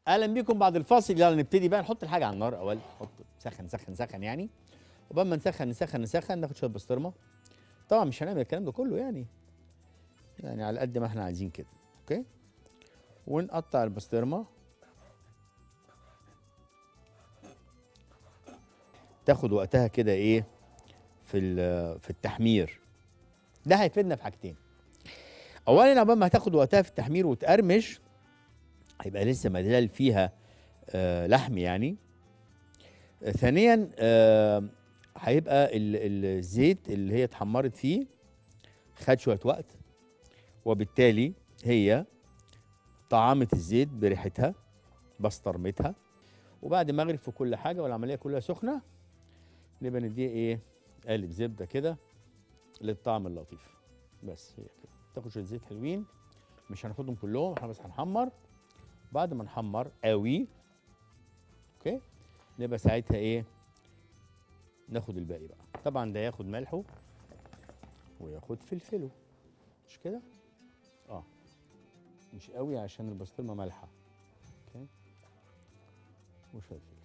اهلا بيكم بعد الفاصل يلا نبتدي بقى نحط الحاجه على النار اول نحط سخن سخن سخن يعني وبعد ما نسخن نسخن نسخن ناخد شويه بسطرمه طبعا مش هنعمل الكلام ده كله يعني يعني على قد ما احنا عايزين كده اوكي ونقطع البسطرمه تاخد وقتها كده ايه في ال- في التحمير ده هيفيدنا في حاجتين اولا عقبال ما هتاخد وقتها في التحمير وتقرمش هيبقى لسه ما زال فيها آه لحم يعني آه ثانيا آه هيبقى ال- الزيت اللي هي اتحمرت فيه خد شويه وقت وبالتالي هي طعامة الزيت بريحتها بسطرمتها وبعد ما اغرف في كل حاجه والعمليه كلها سخنه نبقى نديها ايه قالب زبده كده للطعم اللطيف بس هي كده تاخد شويه زيت حلوين مش هناخدهم كلهم احنا بس هنحمر بعد ما نحمر قوي اوكي نبقى ساعتها ايه ناخد الباقي بقى طبعا ده ياخد ملحه وياخد فلفله مش كده اه مش قوي عشان البسطرمه مالحه اوكي وشويه فلفل